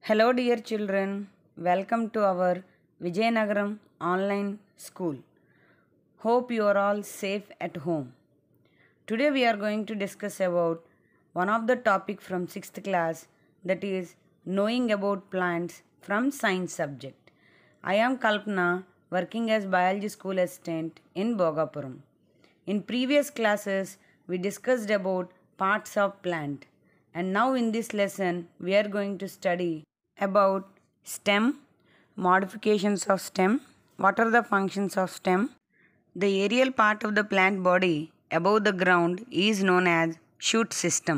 Hello, dear children. Welcome to our Vijayanagaram online school. Hope you are all safe at home. Today we are going to discuss about one of the topic from 6th class that is knowing about plants from science subject. I am Kalpana working as biology school assistant in Bogapuram. In previous classes we discussed about parts of plant and now in this lesson we are going to study about stem, modifications of stem, what are the functions of stem. The aerial part of the plant body above the ground is known as shoot system.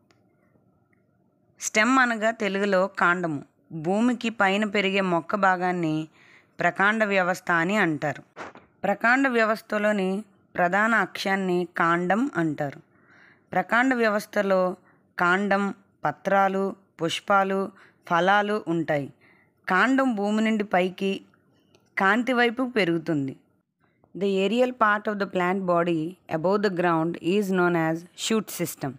Stem అనగా తెలుగులో కాండము భూమికి పైన పెరిగే మొక్క భాగాన్ని ప్రకాండ వ్యవస్థ అని అంటారు ప్రకాండ వ్యవస్థలోని ప్రధాన అక్షాన్ని కాండం అంటారు ప్రకాండ వ్యవస్థలో కాండం పత్రాలు పుష్పాలు ఫలాలు ఉంటాయి కాండం భూమి నుండి పైకి కాంతి వైపు పెరుగుతుంది the aerial part of the plant body above the ground is known as shoot system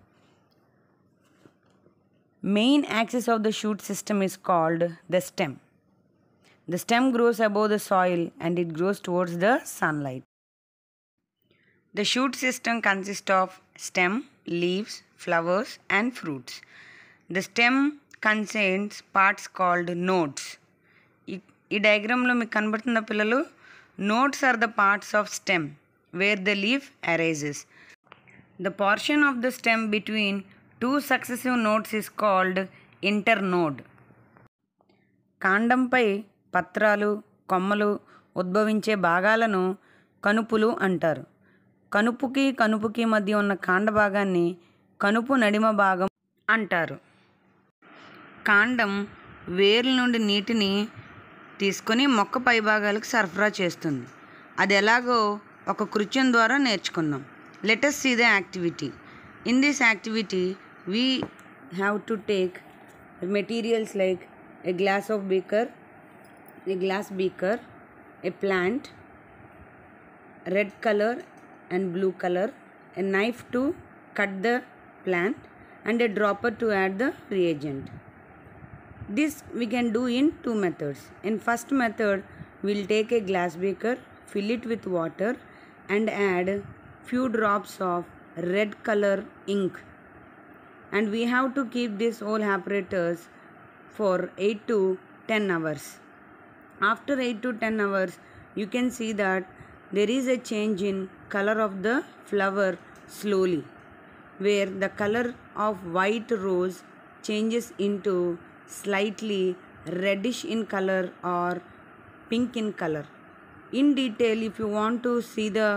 main axis of the shoot system is called the stem. The stem grows above the soil and it grows towards the sunlight. The shoot system consists of stem, leaves, flowers, and fruits. The stem contains parts called nodes. ఈ ఈ డయాగ్రామ్లో మీకు కనబడుతున్న పిల్లలు nodes are the parts of stem where the leaf arises the portion of the stem between two successive nodes is called internode కాండంపై పత్రాలు కొమ్మలు ఉద్భవించే భాగాలను కనుపులు అంటారు కనుపుకి కనుపుకి మధ్య ఉన్న కాండ భాగాన్ని కనుపు నడిమ భాగం అంటారు కాండం వేర్ల నుండి నీటిని తీసుకొని మొక్క పై భాగాలకు సరఫరా చేస్తుంది అది ఎలాగో ఒక కృత్యం ద్వారా నేర్చుకుందాం let us see the activity in this activity we have to take materials like a glass of beaker a glass beaker a plant red color and blue color a knife to cut the plant and a dropper to add the reagent this we can do in two methods in first method we'll take a glass beaker fill it with water and add few drops of red color ink and we have to keep this whole apparatus for 8 to 10 hours. After 8 to 10 hours, you can see that there is a change in color of the flower slowly, where the color of white rose changes into slightly reddish in color or pink in color. In detail, if you want to see the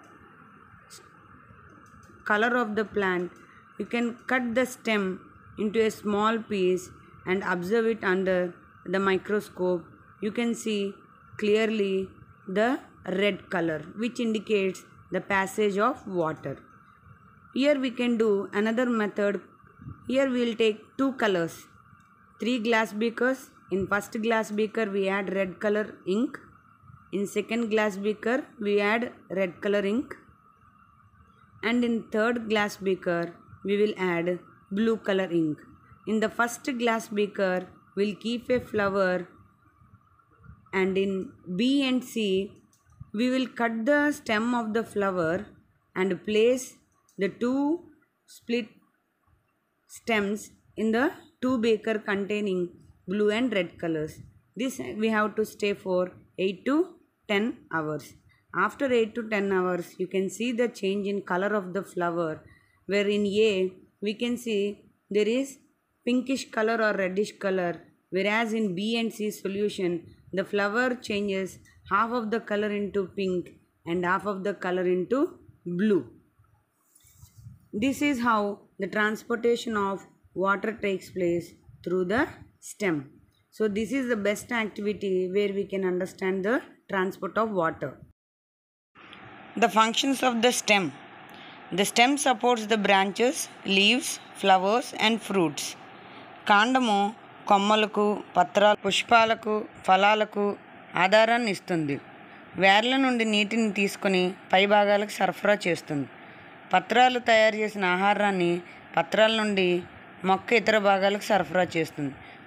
color of the plant, you can cut the stem into a small piece and observe it under the microscope you can see clearly the red color which indicates the passage of water here we can do another method here we will take two colors three glass beakers in first glass beaker we add red color ink in second glass beaker we add red color ink and in third glass beaker we will add blue color ink. In the first glass beaker, we'll keep a flower and in B and C, we will cut the stem of the flower and place the two split stems in the two beaker containing blue and red colors. This we have to stay for 8 to 10 hours. After 8 to 10 hours, you can see the change in color of the flower where in A we can see there is pinkish color or reddish color whereas in B and C solution the flower changes half of the color into pink and half of the color into blue. This is how the transportation of water takes place through the stem. So this is the best activity where we can understand the transport of water. The functions of the stem the stem supports the branches, leaves, flowers and fruits. కాండము కొమ్మలకు పత్రాలు పుష్పాలకు ఫలాలకు ఆధారాన్ని ఇస్తుంది వేర్ల నుండి నీటిని తీసుకొని పై భాగాలకు సరఫరా చేస్తుంది పత్రాలు తయారు చేసిన ఆహారాన్ని పత్రాల నుండి మొక్క ఇతర భాగాలకు సరఫరా చేస్తుంది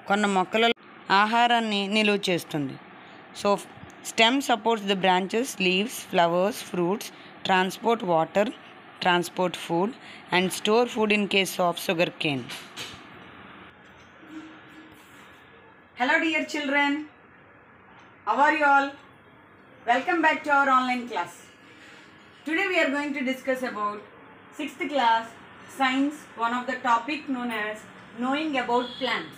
కొన్ని మొక్కల ఆహారాన్ని నిలువ చేస్తుంది so stem supports the branches leaves flowers fruits transport water transport food and store food in case of sugar cane Hello, dear children. How are you all? Welcome back to our online class. Today we are going to discuss about 6th class science, one of the topic known as knowing about plants.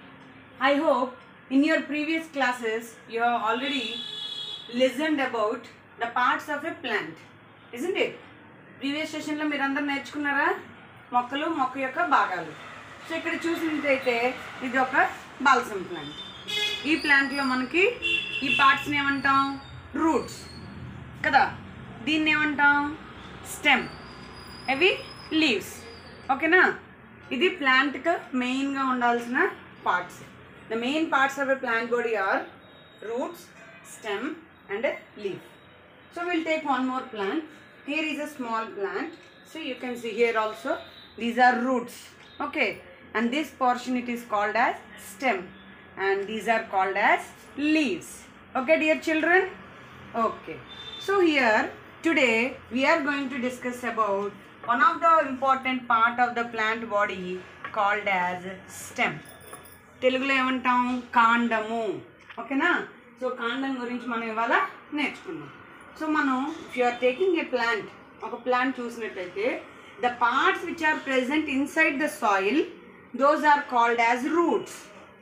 I hope in your previous classes you have already listened about the parts of a plant, isn't it? Previous సెషన్లో మీరు అందరు నేర్చుకున్నారా మొక్కలు మొక్క యొక్క భాగాలు so ఇక్కడ చూసినట్టయితే ఇది ఒక బాల్సమ్ ప్లాంట్ ఈ ప్లాంట్లో మనకి ఈ పార్ట్స్ని ఏమంటాం రూట్స్ కదా దీన్ని ఏమంటాం స్టెమ్ అవి లీవ్స్ ఓకేనా ఇది ప్లాంట్కి మెయిన్గా ఉండాల్సిన parts the main parts of a plant body are roots stem and leaf So we'll take one more plant. Here is a small plant. So you can see here also these are roots. Okay. And this portion it is called as stem. And these are called as leaves. Okay dear children? Okay. So here today we are going to discuss about one of the important part of the plant body called as stem. తెలుగులో ఏమంటాం కాండము ఓకేనా so కాండం గురించి మనం ఇవాళ నేర్చుకున్నాం so మనం if you are taking a plant ఒక ప్లాంట్ చూసినట్టయితే the parts which are present inside the soil those are called as roots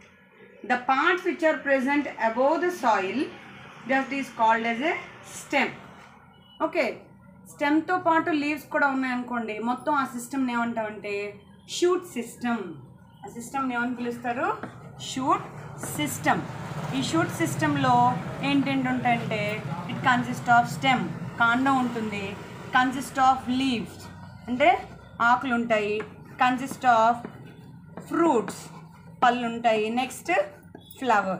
the parts which are present above the soil that is called as a stem okay స్టెమ్తో పాటు leaves కూడా ఉన్నాయనుకోండి మొత్తం ఆ సిస్టమ్ని ఏమంటామంటే షూట్ సిస్టమ్ ఆ సిస్టమ్ని ఏమని పిలుస్తారు షూట్ సిస్టమ్ ఈ షూట్ సిస్టంలో ఏంటేంటి ఉంటాయంటే ఇట్ కన్సిస్ట్ ఆఫ్ స్టెమ్ కాండం ఉంటుంది కన్సిస్ట్ ఆఫ్ లీవ్స్ అంటే ఆకులు ఉంటాయి కన్సిస్ట్ ఆఫ్ ఫ్రూట్స్ పళ్ళు ఉంటాయి నెక్స్ట్ ఫ్లవర్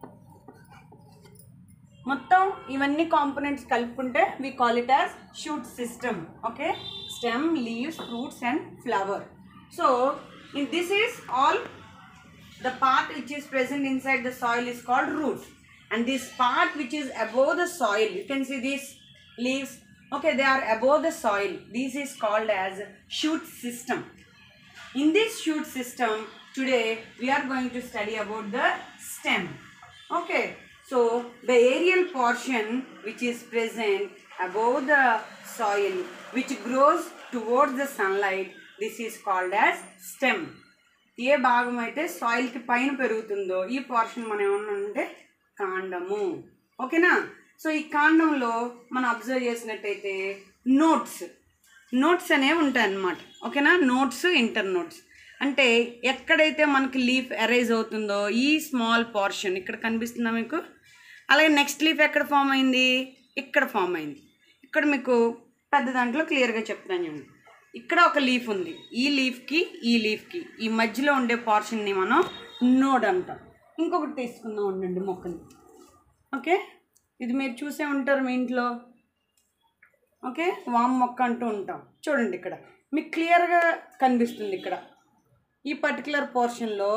మొత్తం ఇవన్నీ కాంపోనెంట్స్ కలుపుకుంటే we call it as shoot system okay stem leaves fruits and flower so in this is all the part which is present inside the soil is called root and this part which is above the soil you can see these leaves okay they are above the soil this is called as shoot system in this shoot system today we are going to study about the stem okay so the aerial portion which is present above the soil which grows towards the sunlight this is called as stem ఏ భాగం అయితే సాయిల్కి పైన పెరుగుతుందో ఈ portion మనం ఏమన్నా అంటే కాండము ఓకేనా సో ఈ కాండంలో మనం అబ్జర్వ్ చేసినట్టయితే నోట్స్ నోట్స్ అనేవి ఉంటాయి అన్నమాట ఓకేనా నోట్స్ ఇంటర్ నోట్స్ అంటే ఎక్కడైతే మనకి లీఫ్ అరైజ్ అవుతుందో ఈ స్మాల్ పోర్షన్ ఇక్కడ కనిపిస్తుందా మీకు అలాగే నెక్స్ట్ లీఫ్ ఎక్కడ ఫామ్ అయింది ఇక్కడ ఫామ్ అయింది ఇక్కడ మీకు పెద్ద దాంట్లో క్లియర్గా చెప్తాను చూడండి ఇక్కడ ఒక లీఫ్ ఉంది ఈ లీఫ్కి ఈ లీఫ్కి ఈ మధ్యలో ఉండే పోర్షన్ని మనం నోడ్ అంటాం ఇంకొకటి తీసుకుందాం ఉండండి మొక్కని ఓకే ఇది మీరు చూసే ఉంటారు మీ ఇంట్లో ఓకే వామ్ మొక్క అంటూ ఉంటాం చూడండి ఇక్కడ మీకు క్లియర్గా కనిపిస్తుంది ఇక్కడ ఈ పర్టికులర్ పోర్షన్లో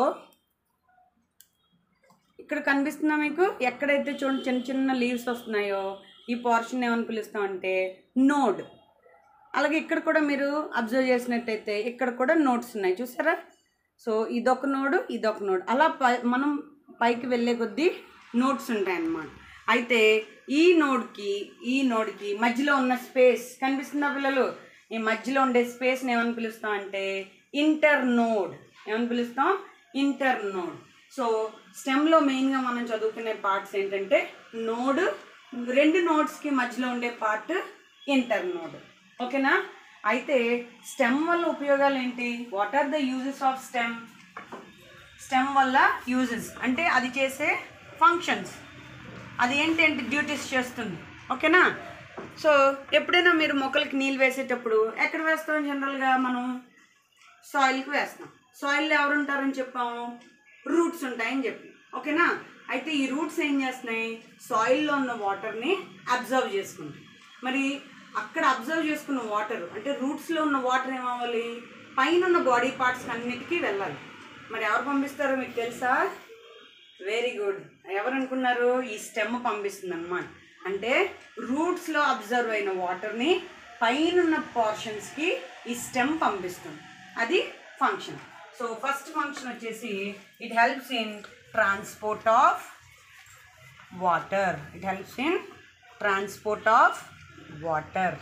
ఇక్కడ కనిపిస్తుందా మీకు ఎక్కడైతే చూడండి చిన్న చిన్న లీవ్స్ వస్తున్నాయో ఈ పోర్షన్ ఏమని పిలుస్తామంటే నోడ్ అలాగే ఇక్కడ కూడా మీరు అబ్జర్వ్ చేసినట్టయితే ఇక్కడ కూడా నోట్స్ ఉన్నాయి చూసారా సో ఇదొక నోడు ఇదొక నోడ్ అలా పై మనం పైకి వెళ్ళే కొద్దీ నోట్స్ ఉంటాయి అన్నమాట అయితే ఈ నోడ్కి ఈ నోడ్కి మధ్యలో ఉన్న స్పేస్ కనిపిస్తుందా పిల్లలు ఈ మధ్యలో ఉండే స్పేస్ని ఏమని పిలుస్తాం అంటే ఇంటర్ నోడ్ ఏమని పిలుస్తాం ఇంటర్ నోడ్ సో స్టెమ్లో మెయిన్గా మనం చదువుకునే పార్ట్స్ ఏంటంటే నోడ్ రెండు నోడ్స్కి మధ్యలో ఉండే పార్ట్ ఇంటర్ నోడ్ ఓకేనా అయితే స్టెమ్ వల్ల ఉపయోగాలు ఏంటి what are the uses of stem stem వల్ల యూజెస్ అంటే అది చేసే ఫంక్షన్స్ అది ఏంటంటే డ్యూటీస్ చేస్తుంది ఓకేనా సో ఎప్పుడైనా మీరు మొక్కలకి నీళ్ళు వేసేటప్పుడు ఎక్కడ వేస్తాం జనరల్గా మనం సాయిల్కి వేస్తాం సాయిల్లో ఎవరు ఉంటారని చెప్పాము రూట్స్ ఉంటాయని చెప్పి ఓకేనా అయితే ఈ రూట్స్ ఏం చేస్తున్నాయి సాయిల్లో ఉన్న వాటర్ని అబ్జర్వ్ చేసుకుంటాయి మరి అక్కడ అబ్జర్వ్ చేసుకున్న వాటర్ అంటే రూట్స్లో ఉన్న వాటర్ ఏమవ్వాలి పైన ఉన్న బాడీ పార్ట్స్ అన్నిటికీ వెళ్ళాలి మరి ఎవరు పంపిస్తారో మీకు తెలుసా వెరీ గుడ్ ఎవరు అనుకున్నారు ఈ స్టెమ్ పంపిస్తుంది అనమాట అంటే రూట్స్లో అబ్జర్వ్ అయిన వాటర్ని పైన పోర్షన్స్కి ఈ స్టెమ్ పంపిస్తుంది అది ఫంక్షన్ సో ఫస్ట్ ఫంక్షన్ వచ్చేసి it helps in transport of water it helps in transport of water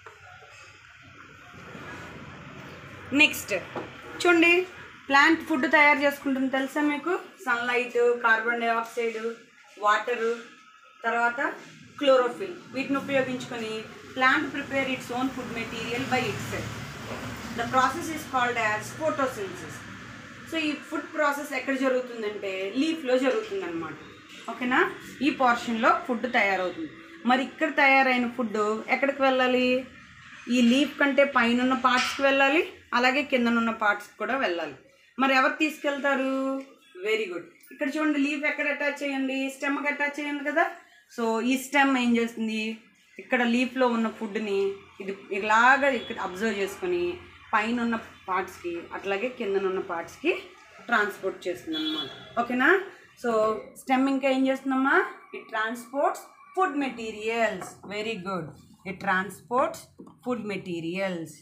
next చూడండి ప్లాంట్ ఫుడ్ తయారు చేసుకుంటుంది తెలుసా మీకు సన్లైట్ కార్బన్ డైఆక్సైడ్ వాటరు తర్వాత క్లోరోఫిల్ వీటిని ఉపయోగించుకొని plant prepare its own food material by its the process is called as photosynthesis so ఈ food process ఎక్కడ జరుగుతుందంటే లీఫ్లో జరుగుతుంది అనమాట ఓకేనా ఈ పోర్షన్లో ఫుడ్ తయారవుతుంది మరి ఇక్కడ తయారైన ఫుడ్ ఎక్కడికి వెళ్ళాలి ఈ లీఫ్ కంటే పైన ఉన్న పార్ట్స్కి వెళ్ళాలి అలాగే కిందనున్న పార్ట్స్కి కూడా వెళ్ళాలి మరి ఎవరు తీసుకెళ్తారు వెరీ గుడ్ ఇక్కడ చూడండి లీఫ్ ఎక్కడ అటాచ్ చేయండి స్టెమ్కి అటాచ్ చేయండి కదా సో ఈ స్టెమ్ ఏం చేస్తుంది ఇక్కడ లీఫ్లో ఉన్న ఫుడ్ని ఇది ఇలాగా ఇక్కడ అబ్జర్వ్ చేసుకొని పైన ఉన్న పార్ట్స్కి అట్లాగే కింద ఉన్న పార్ట్స్కి ట్రాన్స్పోర్ట్ చేస్తుంది అనమాట ఓకేనా సో స్టెమ్ ఇంకా ఏం చేస్తుందమ్మా it transports food materials very good it transports food materials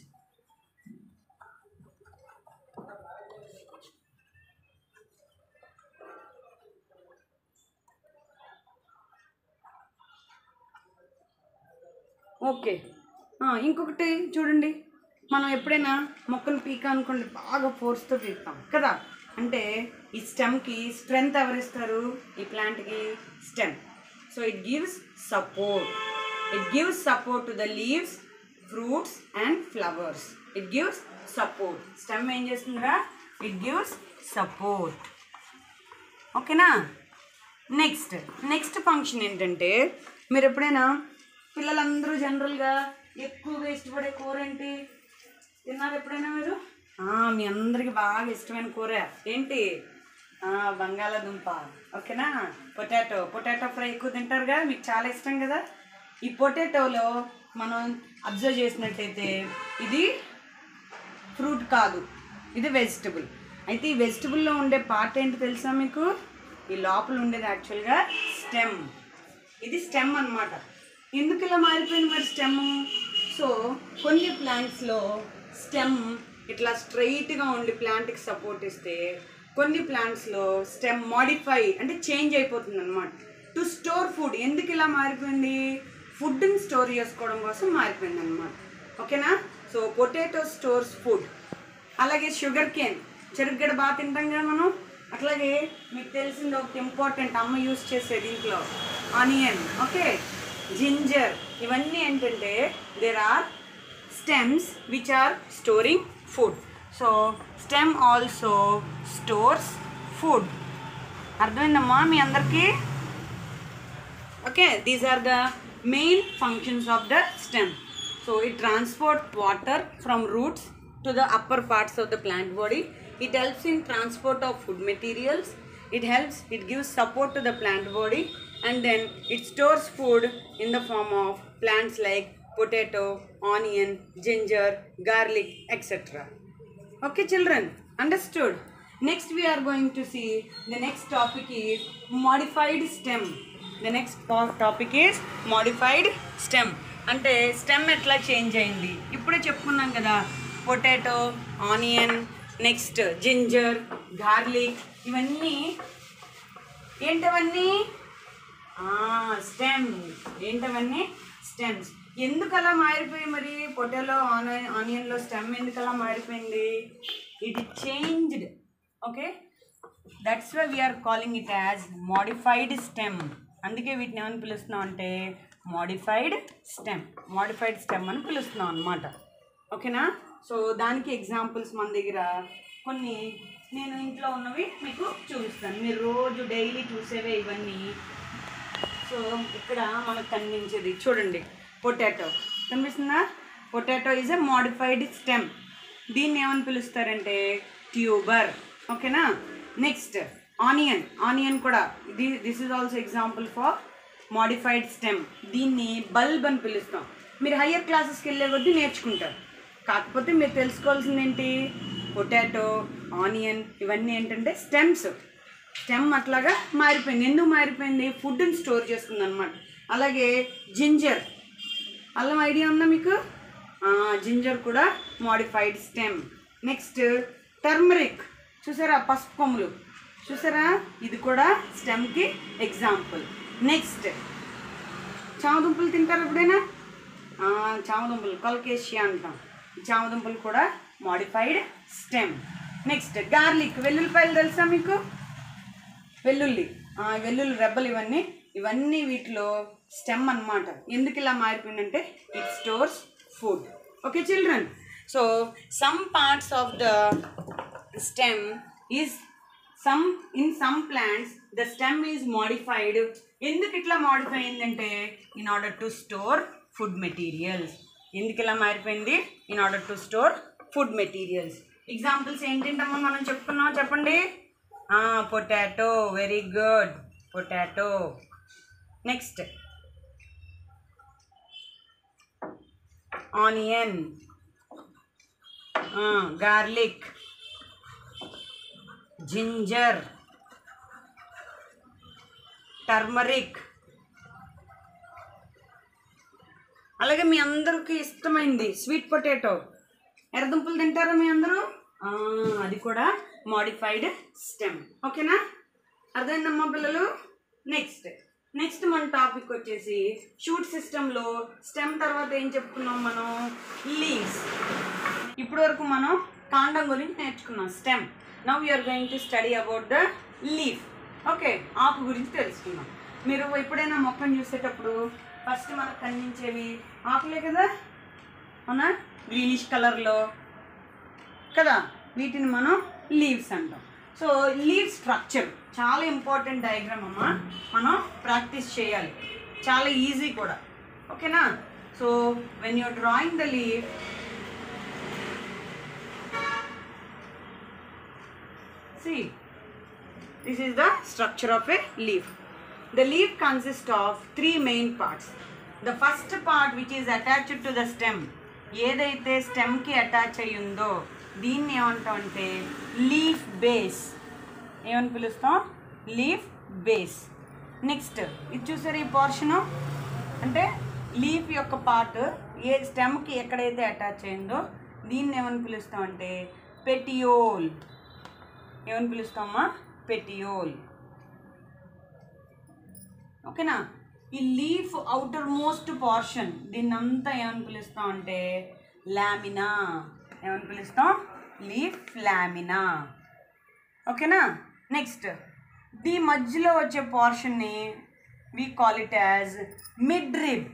okay ఆ, ఇంకొకటి చూడండి మనం ఎప్పుడైనా మొక్కను పీక అనుకోండి బాగా ఫోర్స్తో పీకుతాం కదా అంటే ఈ స్టెమ్కి స్ట్రెంగ్త్ ఎవరిస్తారు ఈ ప్లాంట్కి stem so it gives support it gives support to the leaves fruits and flowers it gives support stem ఏం చేస్తుందిరా ఇట్ గివ్స్ సపోర్ట్ ఓకేనా నెక్స్ట్ నెక్స్ట్ ఫంక్షన్ ఏంటంటే మీరు ఎప్పుడైనా పిల్లలందరూ జనరల్గా ఎక్కువగా ఇష్టపడే కూర ఏంటి తిన్నారు ఎప్పుడైనా మీరు ఆ, మీ అందరికి బాగా ఇష్టమైన కూర ఏంటి ఆ, బంగాళాదుంప ఓకేనా పొటాటో పొటాటో ఫ్రై ఎక్కువ తింటారుగా మీకు చాలా ఇష్టం కదా ఈ పొటాటోలో మనం అబ్జర్వ్ చేసినట్టయితే ఇది ఫ్రూట్ కాదు ఇది వెజిటబుల్ అయితే ఈ వెజిటబుల్లో ఉండే పార్ట్ ఏంటి తెలుసా మీకు ఈ లోపల ఉండేది యాక్చువల్గా స్టెమ్ ఇది స్టెమ్ అన్నమాట ఎందుకు ఇలా మారిపోయింది మరి స్టెమ్ సో కొన్ని ప్లాంట్స్లో స్టెమ్ ఇట్లా స్ట్రైట్గా ఉండి ప్లాంట్కి సపోర్ట్ ఇస్తే కొన్ని ప్లాంట్స్లో స్టెమ్ మాడిఫై అంటే చేంజ్ అయిపోతుంది అనమాట టు స్టోర్ ఫుడ్ ఎందుకు ఇలా మారిపోయింది ఫుడ్ని స్టోర్ చేసుకోవడం కోసం మారిపోయింది అనమాట ఓకేనా సో పొటాటో స్టోర్స్ ఫుడ్ అలాగే షుగర్ కేన్ చెరుగ్గడ బాగా తింటాం కదా మనం అట్లాగే మీకు తెలిసింది ఒకటి ఇంపార్టెంట్ అమ్మ యూస్ చేసేది ఇంట్లో ఆనియన్ ఓకే జింజర్ ఇవన్నీ ఏంటంటే there are stems which are storing food so stem also stores food అర్థమైందమ్మా మీ అందరికీ okay these are the main functions of the stem so it transports water from roots to the upper parts of the plant body it helps in transport of food materials it helps it gives support to the plant body and then it stores food in the form of plants like potato onion ginger garlic etc Okay, children, understood. Next, we are going to see the next topic is modified stem. The next to- topic is modified stem. అంటే stem ఎట్లా change అయింది ఇప్పుడే చెప్పుకున్నాం కదా potato onion next ginger garlic ఇవన్నీ ఏంటవన్నీ stem ఏంటవన్నీ stems ఎందుకు అలా మారిపోయి మరి పొటాలో ఆనియన్ ఆనియన్లో స్టెమ్ ఎందుకు అలా మారిపోయింది it changed okay that's why we are calling it as modified stem అందుకే వీటిని ఏమని పిలుస్తున్నాం అంటే మోడిఫైడ్ స్టెమ్ మోడిఫైడ్ స్టెమ్ అని పిలుస్తున్నాం అనమాట ఓకేనా సో దానికి ఎగ్జాంపుల్స్ మన దగ్గర కొన్ని నేను ఇంట్లో ఉన్నవి మీకు చూపిస్తాను మీరు రోజు డైలీ చూసేవే ఇవన్నీ సో ఇక్కడ మనకు కనిపించేది చూడండి పొటాటో కనిపిస్తుందా potato is a modified stem దీన్ని ఏమని పిలుస్తారంటే ట్యూబర్ ఓకేనా నెక్స్ట్ ఆనియన్ ఆనియన్ కూడా ఇది this is also example for modified stem దీన్ని బల్బ్ అని పిలుస్తాం మీరు హయ్యర్ క్లాసెస్కి వెళ్ళే కొద్దీ నేర్చుకుంటారు కాకపోతే మీరు తెలుసుకోవాల్సింది ఏంటి పొటాటో ఆనియన్ ఇవన్నీ ఏంటంటే స్టెమ్స్ స్టెమ్ అట్లాగా మారిపోయింది ఎందుకు మారిపోయింది ఫుడ్ని స్టోర్ చేసుకుంది అనమాట అలాగే జింజర్ అల్లం ఐడియా ఉందా మీకు జింజర్ కూడా మోడిఫైడ్ స్టెమ్ నెక్స్ట్ టర్మరిక్ చూసారా పసుపు కొమ్ములు చూసారా ఇది కూడా స్టెమ్కి ఎగ్జాంపుల్ నెక్స్ట్ చామదుంపలు తింటారు ఎప్పుడైనా ఆ, చామదుంపలు కొలకేషియా అంటాం ఈ చామదుంపలు కూడా మోడిఫైడ్ స్టెమ్ నెక్స్ట్ గార్లిక్ వెల్లుల్లిపాయలు తెలుసా మీకు వెల్లుల్లి ఆ, వెల్లుల్లి రెబ్బలు ఇవన్నీ ఇవన్నీ వీటిలో స్టెమ్ అన్నమాట ఎందుకు ఇలా మారిపోయిందంటే it stores food okay children so some parts of the stem is some in some plants the stem is modified ఎందుకు ఇట్లా మోడిఫై అయిందంటే in order to store food materials ఎందుకు ఇలా మారిపోయింది in order to store food materials examples ఏంటంటమ్మా మనం చెప్పుకున్నాం చెప్పండి potato very good potato next onion garlic ginger turmeric అలాగే మీ అందరికి ఇష్టమైంది స్వీట్ పొటాటో ఎర్రదుంపలు తింటారా మీ అందరూ ఆ, అది కూడా మోడిఫైడ్ స్టెమ్ ఓకేనా అర్థమైందమ్మా పిల్లలు నెక్స్ట్ నెక్స్ట్ మన టాపిక్ వచ్చేసి షూట్ సిస్టంలో స్టెమ్ తర్వాత ఏం చెప్పుకున్నాం మనం లీవ్స్ ఇప్పటి వరకు మనం కాండం గురించి నేర్చుకున్నాం stem now you are going to study about the leaf okay ఆకు గురించి తెలుసుకుందాం మీరు ఎప్పుడైనా మొక్కను చూసేటప్పుడు ఫస్ట్ మనకు కనిపించేవి ఆకులే కదా అవునా గ్రీనిష్ కలర్లో కదా వీటిని మనం లీవ్స్ అంటాం సో లీవ్ స్ట్రక్చర్ చాలా ఇంపార్టెంట్ డయాగ్రామ్ అమ్మా మనం ప్రాక్టీస్ చేయాలి చాలా ఈజీ కూడా ఓకేనా so when you're drawing the leaf see this is the structure of a leaf the leaf consists of three main parts the first part which is attached to the stem ఏదైతే స్టెమ్కి attach అయి ఉందో దీన్ని ఏమంటాం అంటే leaf base ఏమని పిలుస్తాం leaf base next ఇది చూసారు ఈ పోర్షను అంటే లీఫ్ యొక్క పార్ట్ ఏ స్టెమ్కి ఎక్కడైతే అటాచ్ అయిందో దీన్ని ఏమని పిలుస్తాం అంటే పెటియోల్ ఏమని పిలుస్తామా పెటియోల్ ఓకేనా ఈ లీఫ్ అవుటర్ మోస్ట్ పోర్షన్ దీన్ని అంతా ఏమని పిలుస్తాం అంటే లామినా ఏమని పిలుస్తాం లీఫ్ లామినా ఓకేనా నెక్స్ట్ దీ మధ్యలో వచ్చే పోర్షన్ని we call it as midrib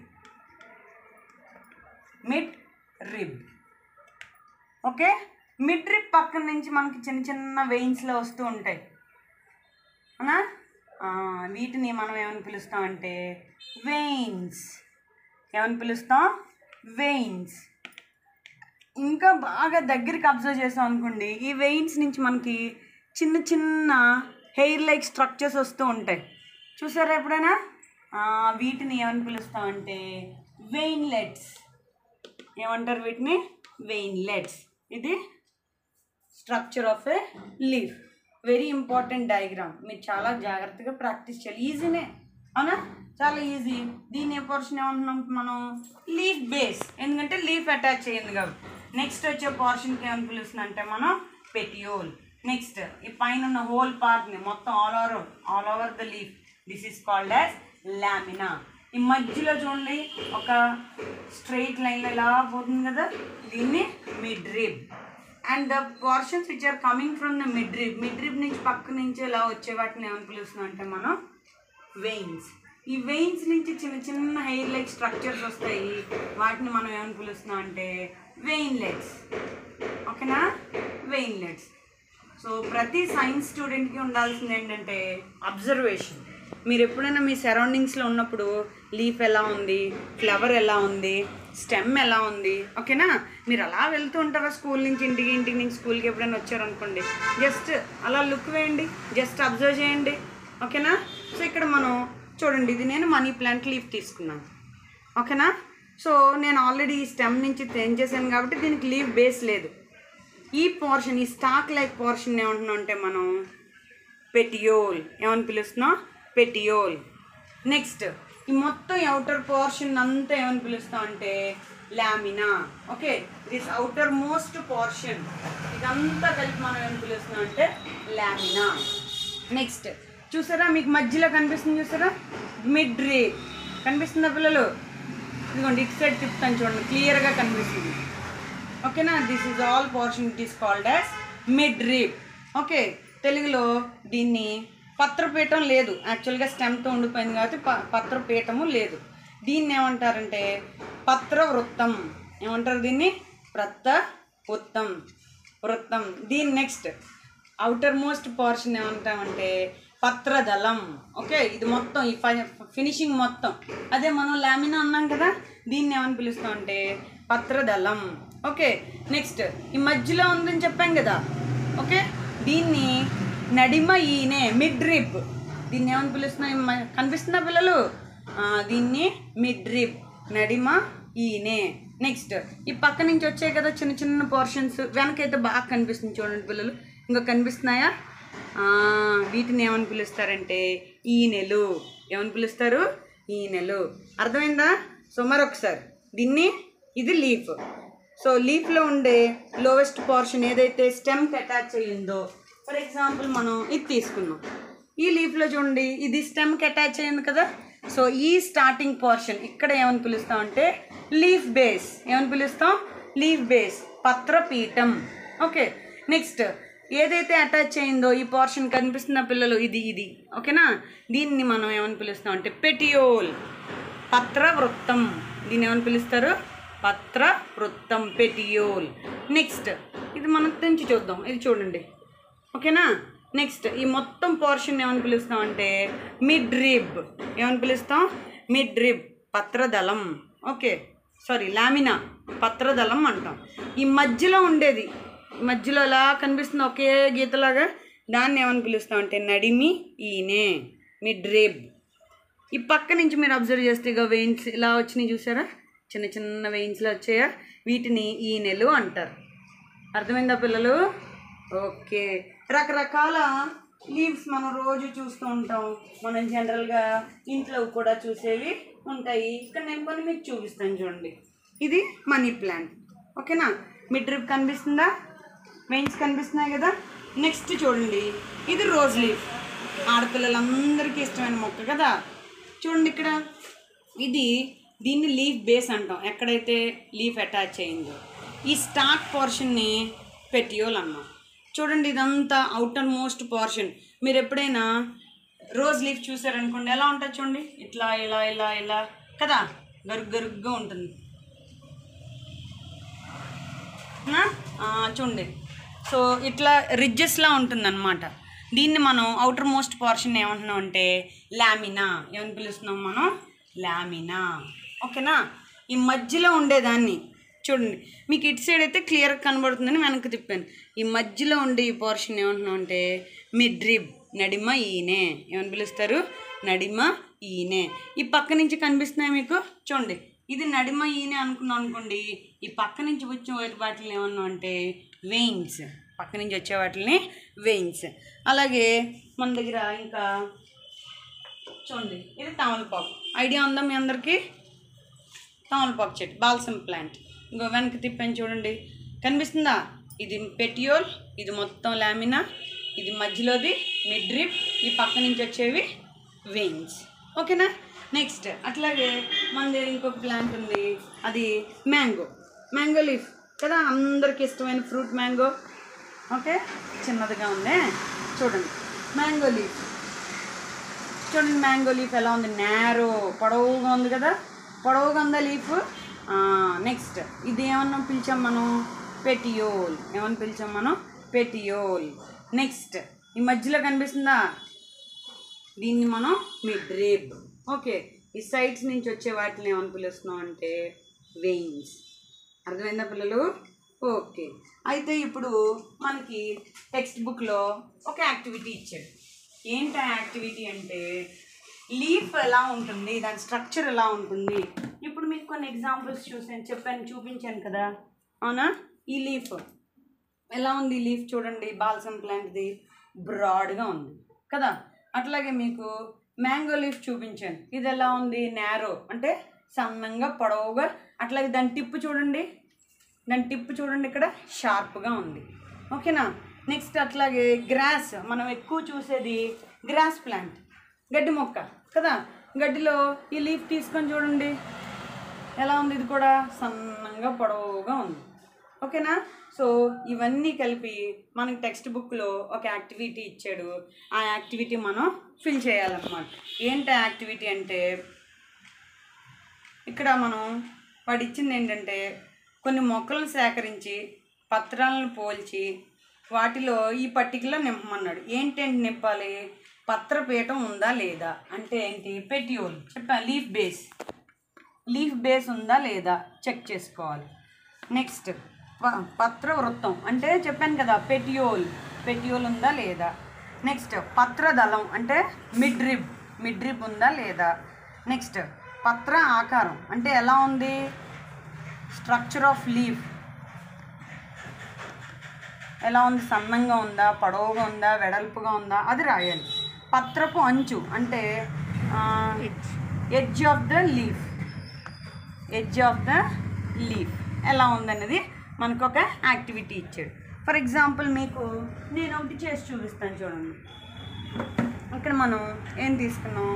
midrib okay midrib పక్కన నుంచి మనకి చిన్న చిన్న వెయిన్స్లో వస్తూ ఉంటాయి అవునా ఆ, వీటిని మనం ఏమని పిలుస్తాం అంటే వెయిన్స్ ఏమని పిలుస్తాం వెయిన్స్ ఇంకా బాగా దగ్గరికి అబ్జర్వ్ చేసాం అనుకోండి ఈ వెయిన్స్ నుంచి మనకి చిన్న చిన్న హెయిర్ లైక్ స్ట్రక్చర్స్ వస్తూ ఉంటాయి చూసారా ఎప్పుడైనా ఆ, వీటిని ఏమని పిలుస్తాం అంటే వెయిన్లెట్స్ ఏమంటారు వీటిని వెయిన్లెట్స్ ఇది structure of a leaf very important diagram మీరు చాలా జాగ్రత్తగా ప్రాక్టీస్ చేయాలి ఈజీనే అవునా చాలా ఈజీ దీని ఏ పోర్షన్ ఏమంటున్నాం మనం లీఫ్ బేస్ ఎందుకంటే లీఫ్ అటాచ్ అయ్యింది కాబట్టి నెక్స్ట్ వచ్చే పోర్షన్కి ఏమని పిలుస్తుంది అంటే మనం పెటియోల్ నెక్స్ట్ ఈ పైన ఉన్న హోల్ పార్ట్ని మొత్తం all over all over the leaf this is called as lamina ఈ మధ్యలో చూడండి ఒక స్ట్రైట్ లైన్లో ఇలా పోతుంది కదా దీన్ని midrib and the portions which are coming from the midrib midrib నుంచి పక్క నుంచి ఇలా వచ్చే వాటిని ఏమని పిలుస్తున్నాం అంటే మనం వెయిన్స్ ఈ వెయిన్స్ నుంచి చిన్న చిన్న హెయిర్ లైక్ స్ట్రక్చర్స్ వస్తాయి వాటిని మనం ఏమని పిలుస్తున్నాం అంటే వెయిన్లెట్స్ ఓకేనా వెయిన్లెట్స్ సో ప్రతి సైన్స్ స్టూడెంట్కి ఉండాల్సింది ఏంటంటే అబ్జర్వేషన్ మీరు ఎప్పుడైనా మీ సరౌండింగ్స్లో ఉన్నప్పుడు లీఫ్ ఎలా ఉంది ఫ్లవర్ ఎలా ఉంది స్టెమ్ ఎలా ఉంది ఓకేనా మీరు అలా వెళ్తూ ఉంటారా స్కూల్ నుంచి ఇంటికి ఇంటికి నుంచి స్కూల్కి ఎప్పుడైనా వచ్చారనుకోండి జస్ట్ అలా లుక్ వేయండి జస్ట్ అబ్జర్వ్ చేయండి ఓకేనా సో ఇక్కడ మనం చూడండి ఇది నేను మనీ ప్లాంట్ లీఫ్ తీసుకున్నాను ఓకేనా సో నేను ఆల్రెడీ ఈ స్టెమ్ నుంచి చేంజ్ చేశాను కాబట్టి దీనికి లీఫ్ బేస్ లేదు ఈ పోర్షన్ ఈ స్టాక్ లైక్ పోర్షన్ ఏమంటున్నాం అంటే మనం పెటియోల్ ఏమని పిలుస్తున్నాం పెటియోల్ నెక్స్ట్ ఈ మొత్తం అవుటర్ పోర్షన్ అంతా ఏమని పిలుస్తాం అంటే lamina okay this outermost portion ఇదంతా కలిపి మనం ఏమని పిలుస్తున్నాం అంటే లామినా నెక్స్ట్ చూసారా మీకు మధ్యలో కనిపిస్తుంది చూసారా మిడ్ రే కనిపిస్తుందా పిల్లలు ఇదిగోండి ఇటు సైడ్ తిప్పుతాను చూడండి క్లియర్గా కనిపిస్తుంది ఓకేనా this is all portion it is called as midrib okay తెలుగులో దీన్ని పత్రపీఠం లేదు యాక్చువల్గా స్టెమ్తో ఉండిపోయింది కాబట్టి ప పత్రపీఠము లేదు దీన్ని ఏమంటారంటే పత్ర వృత్తం ఏమంటారు దీన్ని ప్రత్త వృత్తం వృత్తం దీని నెక్స్ట్ అవుటర్ మోస్ట్ పోర్షన్ ఏమంటామంటే పత్రదళం ఓకే ఇది మొత్తం ఈ ఫినిషింగ్ మొత్తం అదే మనం లామినా అన్నాం కదా దీన్ని ఏమని పిలుస్తాం అంటే పత్రదళం ఓకే నెక్స్ట్ ఈ మధ్యలో ఉందని చెప్పాం కదా ఓకే దీన్ని నడిమ ఈనే మిడ్ రిబ్ దీన్ని ఏమని పిలుస్తున్నాం ఈ మ- కనిపిస్తుందా పిల్లలు ఆ, దీన్ని మిడ్ రిబ్ నడిమ ఈనే నెక్స్ట్ ఈ పక్క నుంచి వచ్చాయి కదా చిన్న చిన్న పోర్షన్స్ వెనకైతే బాగా కనిపిస్తుంది చూడండి పిల్లలు ఇంకా కనిపిస్తున్నాయా ఆ, వీటిని ఏమని పిలుస్తారంటే ఈనెలు ఏమని పిలుస్తారు ఈనెలు అర్థమైందా సో మరొకసారి దీన్ని ఇది లీఫ్ సో లీఫ్లో ఉండే లోవెస్ట్ పోర్షన్ ఏదైతే స్టెమ్కి అటాచ్ అయ్యిందో ఫర్ ఎగ్జాంపుల్ మనం ఇది తీసుకున్నాం ఈ లీఫ్లో చూడండి ఇది స్టెమ్కి అటాచ్ అయ్యింది కదా సో ఈ స్టార్టింగ్ పోర్షన్ ఇక్కడ ఏమని పిలుస్తాం అంటే లీఫ్ బేస్ ఏమని పిలుస్తాం లీఫ్ బేస్ పత్రపీఠం ఓకే నెక్స్ట్ ఏదైతే అటాచ్ అయిందో ఈ పోర్షన్ కనిపిస్తున్న పిల్లలు ఇది ఇది ఓకేనా దీన్ని మనం ఏమని పిలుస్తాం అంటే పెటియోల్ పత్ర వృత్తం దీన్ని ఏమని పిలుస్తారు పత్ర వృత్తం పెటియోల్ నెక్స్ట్ ఇది మనం తెంచి చూద్దాం ఇది చూడండి ఓకేనా నెక్స్ట్ ఈ మొత్తం పోర్షన్ ఏమని పిలుస్తాం అంటే మిడ్ రిబ్ ఏమని పిలుస్తాం మిడ్ రిబ్ పత్రదళం ఓకే సారీ లామినా పత్రదళం అంటాం ఈ మధ్యలో ఉండేది ఈ మధ్యలో ఇలా కనిపిస్తుంది ఒకే గీతలాగా దాన్ని ఏమని పిలుస్తాం అంటే నడిమి ఈనే మిడ్ రిబ్ ఈ పక్క నుంచి మీరు అబ్జర్వ్ చేస్తే ఇక వెయిన్స్ ఇలా వచ్చినాయి చూసారా చిన్న చిన్న వెయిన్స్లో వచ్చాయా వీటిని ఈనెలు అంటారు అర్థమైందా పిల్లలు ఓకే రకరకాల లీవ్స్ మనం రోజు చూస్తూ ఉంటాం మనం జనరల్గా ఇంట్లో కూడా చూసేవి ఉంటాయి ఇక్కడ నేను కొన్ని మీకు చూపిస్తాను చూడండి ఇది మనీ ప్లాంట్ ఓకేనా మీ డ్రిప్ కనిపిస్తుందా వెయిన్స్ కనిపిస్తున్నాయి కదా నెక్స్ట్ చూడండి ఇది రోజ్ లీఫ్ ఆడపిల్లలందరికీ ఇష్టమైన మొక్క కదా చూడండి ఇక్కడ ఇది దీన్ని లీఫ్ బేస్ అంటాం ఎక్కడైతే లీఫ్ అటాచ్ అయిందో ఈ స్టాక్ పోర్షన్ని పెటియోల్ అన్నాం చూడండి ఇదంతా అవుటర్ మోస్ట్ పోర్షన్ మీరు ఎప్పుడైనా రోజ్ లీఫ్ చూసారనుకోండి ఎలా ఉంటుంది చూడండి ఇట్లా ఇలా ఇలా ఇలా కదా గరుగ్ గరుగ్గా ఉంటుంది నా? ఆ, చూడండి సో ఇట్లా రిడ్జెస్లా ఉంటుందన్నమాట దీన్ని మనం అవుటర్ మోస్ట్ పోర్షన్ ఏమంటున్నాం అంటే లామినా ఏమని పిలుస్తున్నాం మనం లామినా ఓకేనా ఈ మధ్యలో ఉండేదాన్ని చూడండి మీకు ఇటు సైడ్ అయితే క్లియర్ కనబడుతుందని వెనక్కి తిప్పాను ఈ మధ్యలో ఉండే ఈ పోర్షన్ ఏమంటున్నాం అంటే మిడ్రిబ్ నడిమ ఈనే ఏమని పిలుస్తారు నడిమ ఈనే ఈ పక్క నుంచి కనిపిస్తున్నాయి మీకు చూడండి ఇది నడిమ ఈనే అనుకున్నాం అనుకోండి ఈ పక్క నుంచి వచ్చే వాటిని ఏమన్నా అంటే వెయిన్స్ పక్క నుంచి వచ్చే వాటిని వెయిన్స్ అలాగే మన దగ్గర ఇంకా చూడండి ఇది తమలపాకు ఐడియా ఉందా మీ అందరికీ తమలపాకు చెట్టు బాల్సమ్ ప్లాంట్ ఇంకో వెనక్కి తిప్పాను చూడండి కనిపిస్తుందా ఇది పెటియోల్ ఇది మొత్తం లామినా ఇది మధ్యలోది మిడ్రిప్ ఈ పక్క నుంచి వచ్చేవి వెయిన్స్ ఓకేనా నెక్స్ట్ అట్లాగే మన దగ్గర ఇంకొక ప్లాంట్ ఉంది అది మ్యాంగో మ్యాంగో లీఫ్ కదా అందరికి ఇష్టమైన ఫ్రూట్ మ్యాంగో ఓకే చిన్నదిగా ఉంది చూడండి మ్యాంగో లీఫ్ చూడండి మ్యాంగో లీఫ్ ఎలా ఉంది నేరో పొడవుగా ఉంది కదా పొడవుగా ఉందా లీఫ్ నెక్స్ట్ ఇది ఏమన్నా పిలిచాం మనం పెటియోల్ ఏమని పిలిచాం మనం పెటియోల్ నెక్స్ట్ ఈ మధ్యలో కనిపిస్తుందా దీన్ని మనం మిడ్ రేబ్ ఓకే ఈ సైడ్స్ నుంచి వచ్చే వాటిని ఏమని పిలుస్తున్నాం అంటే వెయిన్స్ అర్థమైందా పిల్లలు ఓకే అయితే ఇప్పుడు మనకి టెక్స్ట్ బుక్లో ఒక యాక్టివిటీ ఇచ్చాడు ఏంటి ఆ యాక్టివిటీ అంటే లీఫ్ ఎలా ఉంటుంది దాని స్ట్రక్చర్ ఎలా ఉంటుంది ఇప్పుడు మీకు కొన్ని ఎగ్జాంపుల్స్ చూసాను చెప్పాను చూపించాను కదా అవునా ఈ లీఫ్ ఎలా ఉంది లీఫ్ చూడండి బాల్సమ్ ప్లాంట్ది బ్రాడ్గా ఉంది కదా అట్లాగే మీకు మ్యాంగో లీఫ్ చూపించాను ఇది ఎలా ఉంది నేరో అంటే సన్నంగా పొడవుగా అట్లాగే దాని టిప్పు చూడండి దాని టిప్పు చూడండి ఇక్కడ షార్ప్గా ఉంది ఓకేనా నెక్స్ట్ అట్లాగే గ్రాస్ మనం ఎక్కువ చూసేది గ్రాస్ ప్లాంట్ గడ్డి మొక్క కదా గడ్డిలో ఈ లీఫ్ తీసుకొని చూడండి ఎలా ఉంది ఇది కూడా సన్నంగా పొడవుగా ఉంది ఓకేనా సో ఇవన్నీ కలిపి మనకి టెక్స్ట్ బుక్లో ఒక యాక్టివిటీ ఇచ్చాడు ఆ యాక్టివిటీ మనం ఫిల్ చేయాలన్నమాట ఏంటి ఆ యాక్టివిటీ అంటే ఇక్కడ మనం వాడు ఇచ్చింది ఏంటంటే కొన్ని మొక్కలను సేకరించి పత్రాలను పోల్చి వాటిలో ఈ పట్టికలో నింపమన్నాడు ఏంటంటే నింపాలి పత్రపీఠం ఉందా లేదా అంటే ఏంటి పెట్యూల్ చెప్పా లీఫ్ బేస్ లీఫ్ బేస్ ఉందా లేదా చెక్ చేసుకోవాలి నెక్స్ట్ ప- పత్ర వృత్తం అంటే చెప్పాను కదా పెటియోల్ పెటియోల్ ఉందా లేదా నెక్స్ట్ పత్రదళం అంటే మిడ్ రిబ్ మిడ్ రిబ్ ఉందా లేదా నెక్స్ట్ పత్ర ఆకారం అంటే ఎలా ఉంది స్ట్రక్చర్ ఆఫ్ లీఫ్ ఎలా ఉంది సన్నంగా ఉందా పొడవుగా ఉందా వెడల్పుగా ఉందా అది రాయాలి పత్రపు అంచు అంటే edge of the leaf edge of the leaf ఎలా ఉందన్నది మనకు ఒక యాక్టివిటీ ఇచ్చాడు ఫర్ ఎగ్జాంపుల్ మీకు నేను ఒకటి చేసి చూపిస్తాను చూడండి ఇక్కడ మనం ఏం తీసుకున్నాం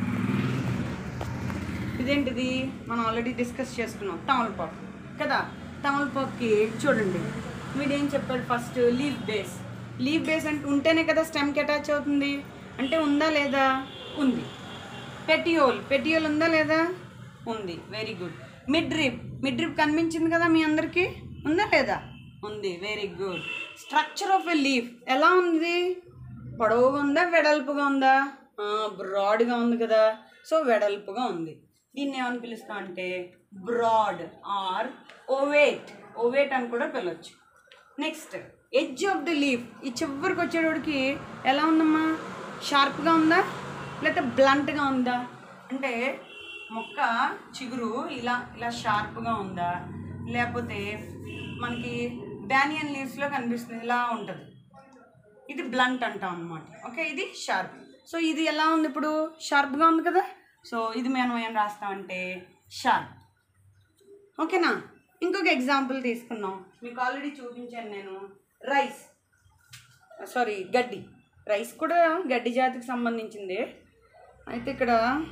ఇదేంటిది మనం ఆల్రెడీ డిస్కస్ చేసుకున్నాం తమలపాకు కదా తమలపాకుకి చూడండి వీడేం చెప్పాడు first leaf base leaf base అంటే ఉంటేనే కదా స్టెమ్కి అటాచ్ అవుతుంది అంటే ఉందా లేదా ఉంది పెటియోల్ పెటియోల్ ఉందా లేదా ఉంది very good midrib midrib కనిపించింది కదా మీ అందరికీ ఉందా లేదా ఉంది very good structure of a leaf ఎలా ఉంది పొడవుగా ఉందా వెడల్పుగా ఉందా బ్రాడ్గా ఉంది కదా సో వెడల్పుగా ఉంది దీన్ని ఏమని పిలుస్తాం అంటే బ్రాడ్ ఆర్ ఓవేట్ ఓవేట్ అని కూడా పిలవచ్చు next edge of the leaf ఈ చివరికి వచ్చేటోడికి ఎలా ఉందమ్మా షార్ప్గా ఉందా లేకపోతే బ్లంట్గా ఉందా అంటే మొక్క చిగురు ఇలా ఇలా షార్ప్గా ఉందా లేకపోతే మనకి డానియన్ లీవ్స్లో కనిపిస్తుంది ఇలా ఉంటుంది ఇది బ్లంట్ అంటాం అనమాట ఓకే ఇది షార్ప్ సో ఇది ఎలా ఉంది ఇప్పుడు షార్ప్గా ఉంది కదా సో ఇది మనం ఏం రాస్తామంటే షార్ప్ ఓకేనా ఇంకొక ఎగ్జాంపుల్ తీసుకుందాం మీకు ఆల్రెడీ చూపించాను నేను రైస్ సారీ గడ్డి రైస్ కూడా గడ్డి జాతికి సంబంధించింది అయితే ఇక్కడ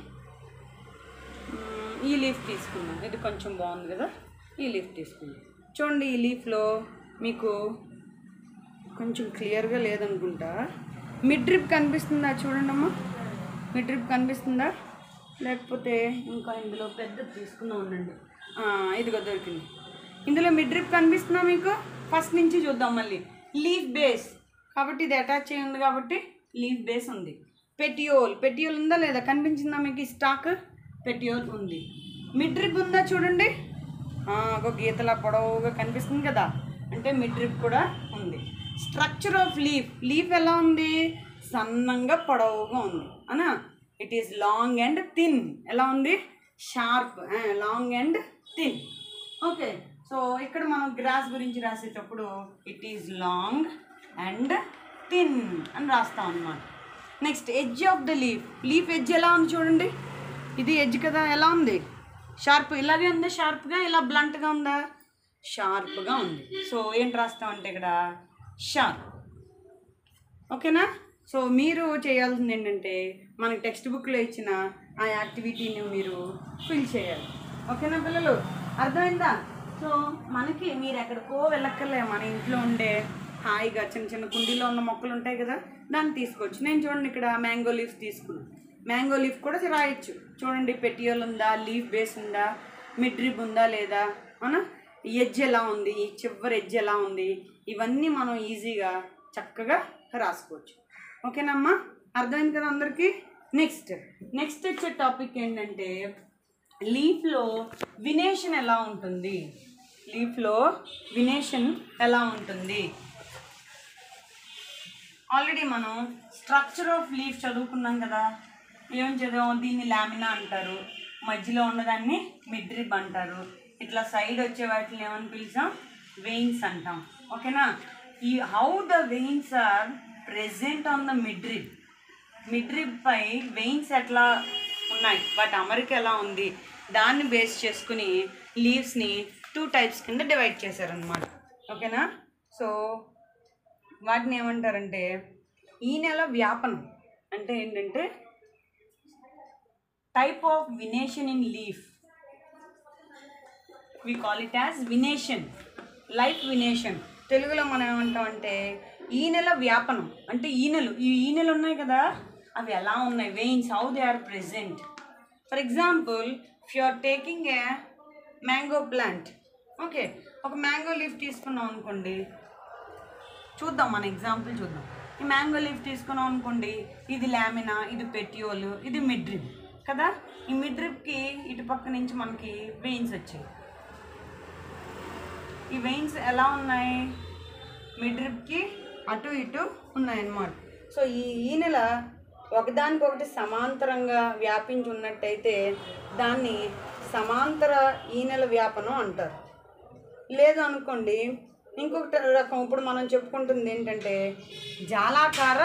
మ్, ఈ లీఫ్ తీసుకుందాం ఇది కొంచెం బాగుంది కదా ఈ లీఫ్ తీసుకుందాం చూడండి ఈ లీఫ్లో మీకు కొంచెం క్లియర్గా లేదనుకుంటా మిడ్ డ్రిప్ కనిపిస్తుందా చూడండి అమ్మా మిడ్ డ్రిప్ కనిపిస్తుందా లేకపోతే ఇంకా ఇందులో పెద్దది తీసుకుందాం ఉండండి ఆ, ఇదిగో దొరికింది ఇందులో మిడ్ డ్రిప్ కనిపిస్తుందా మీకు ఫస్ట్ నుంచి చూద్దాం మళ్ళీ లీఫ్ బేస్ కాబట్టి ఇది అటాచ్ అయి ఉంది కాబట్టి లీఫ్ బేస్ ఉంది పెటియోల్ పెటియోల్ ఉందా లేదా కనిపించిందా మీకు ఈ స్టాక్ పెటియోల్ ఉంది మిడ్ డ్రిప్ ఉందా చూడండి ఆ, ఒక గీతలా పొడవుగా కనిపిస్తుంది కదా అంటే మిడ్ డ్రిప్ కూడా ఉంది స్ట్రక్చర్ ఆఫ్ లీఫ్ లీఫ్ ఎలా ఉంది సన్నంగా పొడవుగా ఉంది అనా it is long and thin ఎలా ఉంది sharp long and thin okay so ఇక్కడ మనం గ్రాస్ గురించి రాసేటప్పుడు it is long and thin అని రాస్తాం అన్నమాట next edge of the leaf leaf edge ఎలా ఉంది చూడండి ఇది ఎడ్జ్ కదా ఎలా ఉంది షార్ప్ ఇలాగే ఉందా షార్ప్గా ఇలా బ్లంట్గా ఉందా షార్ప్గా ఉంది సో ఏంటి రాస్తామంటే ఇక్కడ షార్ప్ ఓకేనా సో మీరు చేయాల్సింది ఏంటంటే మనకి టెక్స్ట్ బుక్లో ఇచ్చిన ఆ యాక్టివిటీని మీరు ఫిల్ చేయాలి ఓకేనా పిల్లలు అర్థమైందా సో మనకి మీరు ఎక్కడికో వెళ్ళక్కర్లే మన ఇంట్లో ఉండే హాయిగా చిన్న చిన్న కుండీలో ఉన్న మొక్కలు ఉంటాయి కదా దాన్ని తీసుకోవచ్చు నేను చూడండి ఇక్కడ మ్యాంగో లీఫ్ తీసుకున్నాను మ్యాంగో లీఫ్ కూడా రాయొచ్చు చూడండి పెటియోల్ ఉందా లీఫ్ బేస్ ఉందా మిడ్ రిబ్ ఉందా లేదా అవునా ఎడ్జ్ ఎలా ఉంది ఈ చివరి ఎడ్జ్ ఎలా ఉంది ఇవన్నీ మనం ఈజీగా చక్కగా రాసుకోవచ్చు ఓకేనమ్మా అర్థమైంది కదా అందరికీ నెక్స్ట్ నెక్స్ట్ వచ్చే టాపిక్ ఏంటంటే లీఫ్లో వినేషన్ ఎలా ఉంటుంది లీఫ్లో వినేషన్ ఎలా ఉంటుంది ఆల్రెడీ మనం స్ట్రక్చర్ ఆఫ్ లీఫ్ చదువుకున్నాం కదా ఏం చదివాం దీన్ని లామినా అంటారు మధ్యలో ఉన్నదాన్ని మిడ్రిబ్ అంటారు ఇట్లా సైడ్ వచ్చే వాటిని ఏమని పిలిచాం వెయిన్స్ అంటాం ఓకేనా ఈ how the veins are present on the midrib midrib పై వెయిన్స్ ఎట్లా ఉన్నాయి వాటి అమరిక ఎలా ఉంది దాన్ని బేస్ చేసుకుని లీవ్స్ని టూ టైప్స్ కింద డివైడ్ చేశారనమాట ఓకేనా సో వాటిని ఏమంటారంటే ఈ నెల వ్యాపనం అంటే ఏంటంటే type of venation in leaf we call it as venation leaf venation తెలుగులో మనం ఏమంటాం అంటే ఈనెల వ్యాపనం అంటే ఈనెలు ఈ ఈనెలు ఉన్నాయి కదా అవి ఎలా ఉన్నాయి veins how they are present for example if you are taking a mango plant okay ఒక మ్యాంగో లీఫ్ తీసుకున్నాం అనుకోండి చూద్దాం మన ఎగ్జాంపుల్ చూద్దాం ఈ మ్యాంగో లీఫ్ తీసుకున్నాం అనుకోండి ఇది లామినా ఇది పెటియోల్ ఇది మిడ్రిబ్ కదా ఈ మిడ్రిబ్కి ఇటు పక్క నుంచి మనకి వెయిన్స్ వచ్చాయి ఈ వెయిన్స్ ఎలా ఉన్నాయి మిడ్రిబ్కి అటు ఇటు ఉన్నాయన్నమాట సో ఈ ఈ నెల ఒకదానికొకటి సమాంతరంగా వ్యాపించి ఉన్నట్టయితే దాన్ని సమాంతర ఈ నెల వ్యాపనం అంటారు లేదు అనుకోండి ఇంకొకటి రకం ఇప్పుడు మనం చెప్పుకుంటుంది ఏంటంటే జాలాకార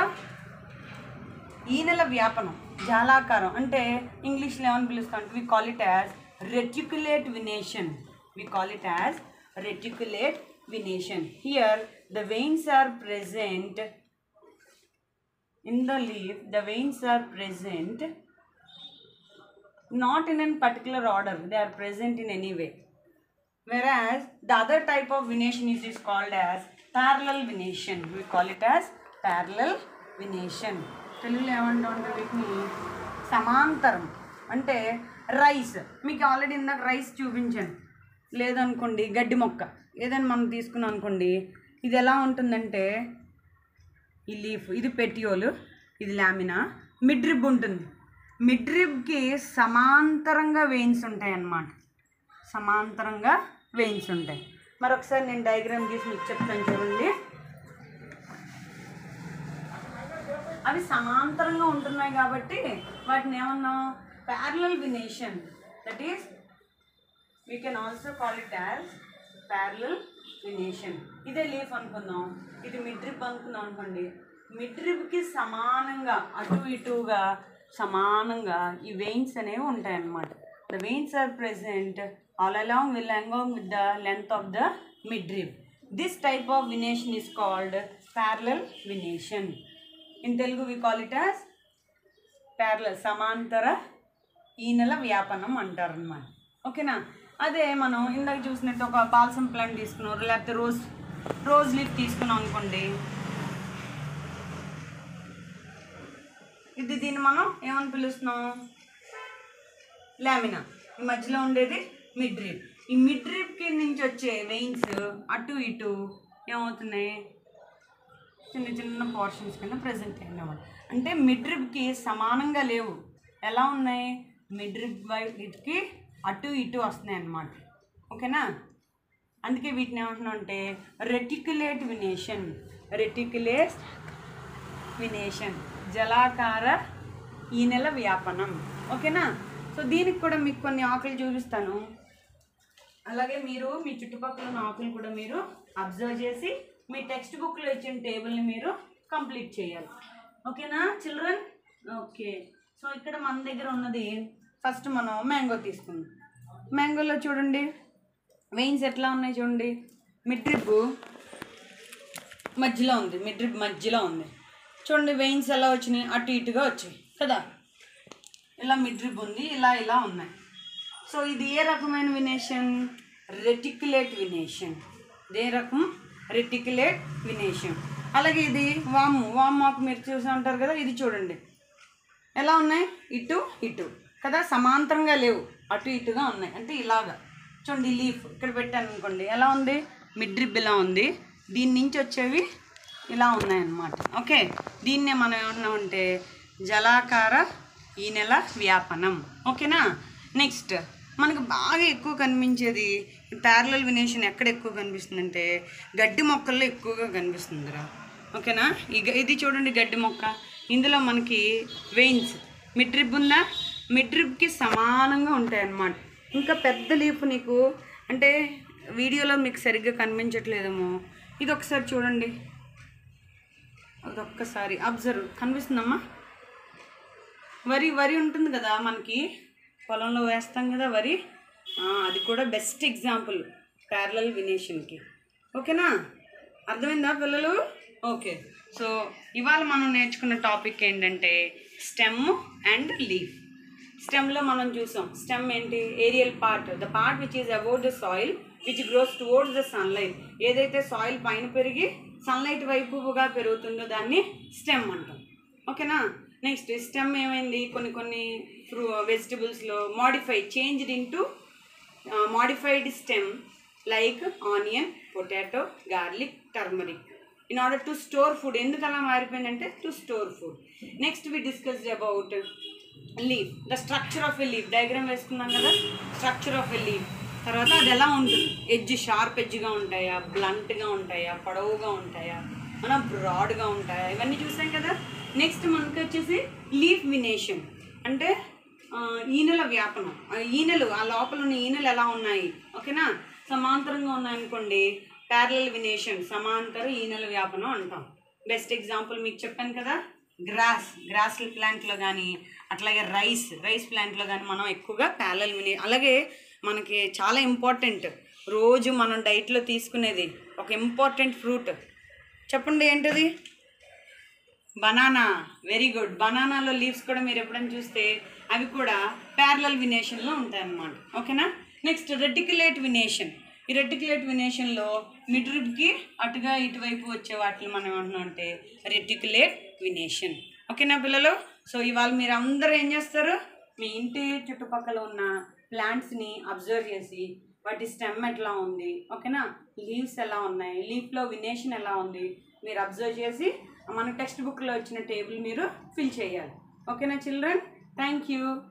ఈనెల వ్యాపనం జాలాకారం అంటే ఇంగ్లీష్లో ఏమని పిలుస్తాం we call it as reticulate venation we call it as reticulate venation here the veins are present in the leaf the veins are present not in a particular order they are present in any way whereas the other type of venation is, is called as parallel venation we call it as parallel venation తెలుగులో ఏమంటాం అంటే వీటిని సమాంతరం అంటే rice మీకు already ఇందాక rice చూపించాను లేదనుకోండి గడ్డి మొక్క ఏదైనా మనం తీసుకున్నాం అనుకోండి ఇది ఎలా ఉంటుందంటే ఈ లీఫ్ ఇది పెటియోలు ఇది లామినా మిడ్ రిబ్ ఉంటుంది మిడ్ రిబ్కి సమాంతరంగా వెయిన్స్ ఉంటాయి అన్నమాట సమాంతరంగా వెయిన్స్ ఉంటాయి మరొకసారి నేను డయాగ్రామ్ గీసి మీకు చెప్తాను చూడండి అవి సమాంతరంగా ఉంటున్నాయి కాబట్టి వాటిని ఏమన్నాం parallel venation that is we can also call it as parallel venation ఇదే లీఫ్ అనుకుందాం ఇది మిడ్రిబ్ అనుకుందాం అనుకోండి మిడ్రిబ్కి సమానంగా అటు ఇటుగా సమానంగా ఈ వెయిన్స్ అనేవి ఉంటాయన్నమాట the veins are present all along will along with the length of the midrib this type of venation is called parallel venation in Telugu we call it as parallel సమాంతర ఈనెల వ్యాపనం అంటారు అనమాట ఓకేనా అదే మనం ఇందాక చూసినట్టు ఒక బాల్సమ్ ప్లాంట్ తీసుకున్నాం లేకపోతే రోజ్ రోజ్ లీఫ్ తీసుకున్నాం అనుకోండి ఇది దీన్ని మనం ఏమని పిలుస్తున్నాం లామినా ఈ మధ్యలో ఉండేది మిడ్ రిబ్ ఈ మిడ్ రిబ్కి నుంచి వచ్చే వెయిన్స్ అటు ఇటు ఏమవుతున్నాయి చిన్న చిన్న పోర్షన్స్ కింద ప్రజెంట్ అన్నమాట అంటే మిడ్ రిబ్కి సమానంగా లేవు ఎలా ఉన్నాయి మిడ్ రిబ్ వైపుకి అటు ఇటు వస్తున్నాయి అన్నమాట ఓకేనా అందుకే వీటిని ఏమంటున్నాం అంటే రెటిక్యులేట్ వినేషన్ రెటిక్యులేట్ వినేషన్ జలాకార ఈ నెల వ్యాపనం ఓకేనా సో దీనికి కూడా మీకు కొన్ని ఆకులు చూపిస్తాను అలాగే మీరు మీ చుట్టుపక్కల ఉన్న ఆకులు కూడా మీరు అబ్జర్వ్ చేసి మీ టెక్స్ట్ బుక్లో ఇచ్చిన టేబుల్ని మీరు కంప్లీట్ చేయాలి ఓకేనా చిల్డ్రన్ ఓకే సో ఇక్కడ మన దగ్గర ఉన్నది ఫస్ట్ మనం మ్యాంగో తీసుకుందాం మ్యాంగోలో చూడండి వెయిన్స్ ఎట్లా ఉన్నాయి చూడండి మిడ్రిబ్ మధ్యలో ఉంది మిడ్రిబ్ మధ్యలో ఉంది చూడండి వెయిన్స్ ఎలా వచ్చినాయి అటు ఇటుగా వచ్చాయి కదా ఇలా మిడ్రిబ్ ఉంది ఇలా ఇలా ఉన్నాయి సో ఇది ఏ రకమైన వినేషన్ రెటిక్యులేట్ వినేషన్ ఇదే రకం రెటిక్యులేట్ వినేషన్ అలాగే ఇది వాము వాము ఆకు మీరు చూసి ఉంటారు కదా ఇది చూడండి ఎలా ఉన్నాయి ఇటు ఇటు కదా సమాంతరంగా లేవు అటు ఇటుగా ఉన్నాయి అంటే ఇలాగా చూడండి లీఫ్ ఇక్కడ పెట్టాను అనుకోండి ఎలా ఉంది మిడ్రిబ్ ఇలా ఉంది దీని నుంచి వచ్చేవి ఇలా ఉన్నాయన్నమాట ఓకే దీన్నే మనం ఏమన్నామంటే జలాకార ఈ నెల వ్యాపనం ఓకేనా నెక్స్ట్ మనకు బాగా ఎక్కువ కనిపించేది ప్యారలల్ వినేషన్ ఎక్కడ ఎక్కువ కనిపిస్తుందంటే గడ్డి మొక్కల్లో ఎక్కువగా కనిపిస్తుందిరా ఓకేనా ఈ గ- ఇది చూడండి గడ్డి మొక్క ఇందులో మనకి వెయిన్స్ మిడ్రిబ్ ఉందా మిడ్రిబ్కి సమానంగా ఉంటాయి అన్నమాట ఇంకా పెద్ద లీఫ్ నీకు అంటే వీడియోలో మీకు సరిగ్గా కనిపించట్లేదేమో ఇది ఒకసారి చూడండి అదొక్కసారి అబ్జర్వ్ కనిపిస్తుందమ్మా వరి వరి ఉంటుంది కదా మనకి పొలంలో వేస్తాం కదా వరి ఆ, అది కూడా బెస్ట్ ఎగ్జాంపుల్ ప్యారలల్ వినేషన్కి ఓకేనా అర్థమైందా పిల్లలు ఓకే సో ఇవాళ మనం నేర్చుకున్న టాపిక్ ఏంటంటే స్టెమ్ అండ్ లీఫ్ స్టెమ్లో మనం చూసాం స్టెమ్ ఏంటి aerial part the part which is about the soil which grows towards the sunlight ఏదైతే సాయిల్ పైన పెరిగి సన్లైట్ వైపుగా పెరుగుతుందో దాన్ని స్టెమ్ అంటాం ఓకేనా నెక్స్ట్ స్టెమ్ ఏమైంది కొన్ని కొన్ని ఫ్రూ వెజిటబుల్స్లో modify changed into modified stem like onion potato garlic turmeric in order to store food ఎందుకు అలా మారిపోయిందంటే to store food next we discussed about leaf the structure of a leaf diagram వేసుకున్నాం కదా స్ట్రక్చర్ ఆఫ్ ఎ లీఫ్ తర్వాత అది ఎలా ఉంటుంది edge sharp ఎడ్జ్గా ఉంటాయా బ్లంట్గా ఉంటాయా పొడవుగా ఉంటాయా మన బ్రాడ్గా ఉంటాయా ఇవన్నీ చూసాం కదా నెక్స్ట్ మనకి వచ్చేసి లీఫ్ వినేషన్ అంటే ఆ, ఈనెల వ్యాపనం ఆ ఈనెలు ఆ లోపల ఉన్న ఈనెలు ఎలా ఉన్నాయి ఓకేనా సమాంతరంగా ఉన్నాయనుకోండి ప్యారలల్ వినేషన్ సమాంతర ఈనెల వ్యాపనం అంటాం బెస్ట్ ఎగ్జాంపుల్ మీకు చెప్పాను కదా గ్రాస్ గ్రాస్ ప్లాంట్లో కానీ అట్లాగే రైస్ రైస్ ప్లాంట్లో కానీ మనం ఎక్కువగా ప్యారలల్ వినే అలాగే మనకి చాలా ఇంపార్టెంట్ రోజు మనం డైట్లో తీసుకునేది ఒక ఇంపార్టెంట్ ఫ్రూట్ చెప్పండి ఏంటది బనానా వెరీ గుడ్ బనానాలో లీవ్స్ కూడా మీరు ఎప్పుడైనా చూస్తే అవి కూడా ప్యారలల్ వినేషన్లో ఉంటాయి అన్నమాట ఓకేనా నెక్స్ట్ రెటిక్యులేట్ వినేషన్ ఈ రెటిక్యులేట్ వినేషన్లో మిడ్ రిబ్కి అటుగా ఇటువైపు వచ్చే వాటిని మనం ఏమంటున్నాం అంటే రెటిక్యులేట్ వినేషన్ ఓకేనా పిల్లలు సో ఇవాళ మీరు అందరూ ఏం చేస్తారు మీ ఇంటి చుట్టుపక్కల ఉన్న ప్లాంట్స్ని అబ్జర్వ్ చేసి వాటి స్టెమ్ ఎట్లా ఉంది ఓకేనా లీవ్స్ ఎలా ఉన్నాయి లీఫ్లో వినేషన్ ఎలా ఉంది మీరు అబ్జర్వ్ చేసి మన టెక్స్ట్ బుక్లో వచ్చిన టేబుల్ మీరు ఫిల్ చేయాలి ఓకేనా చిల్డ్రన్ థ్యాంక్ యూ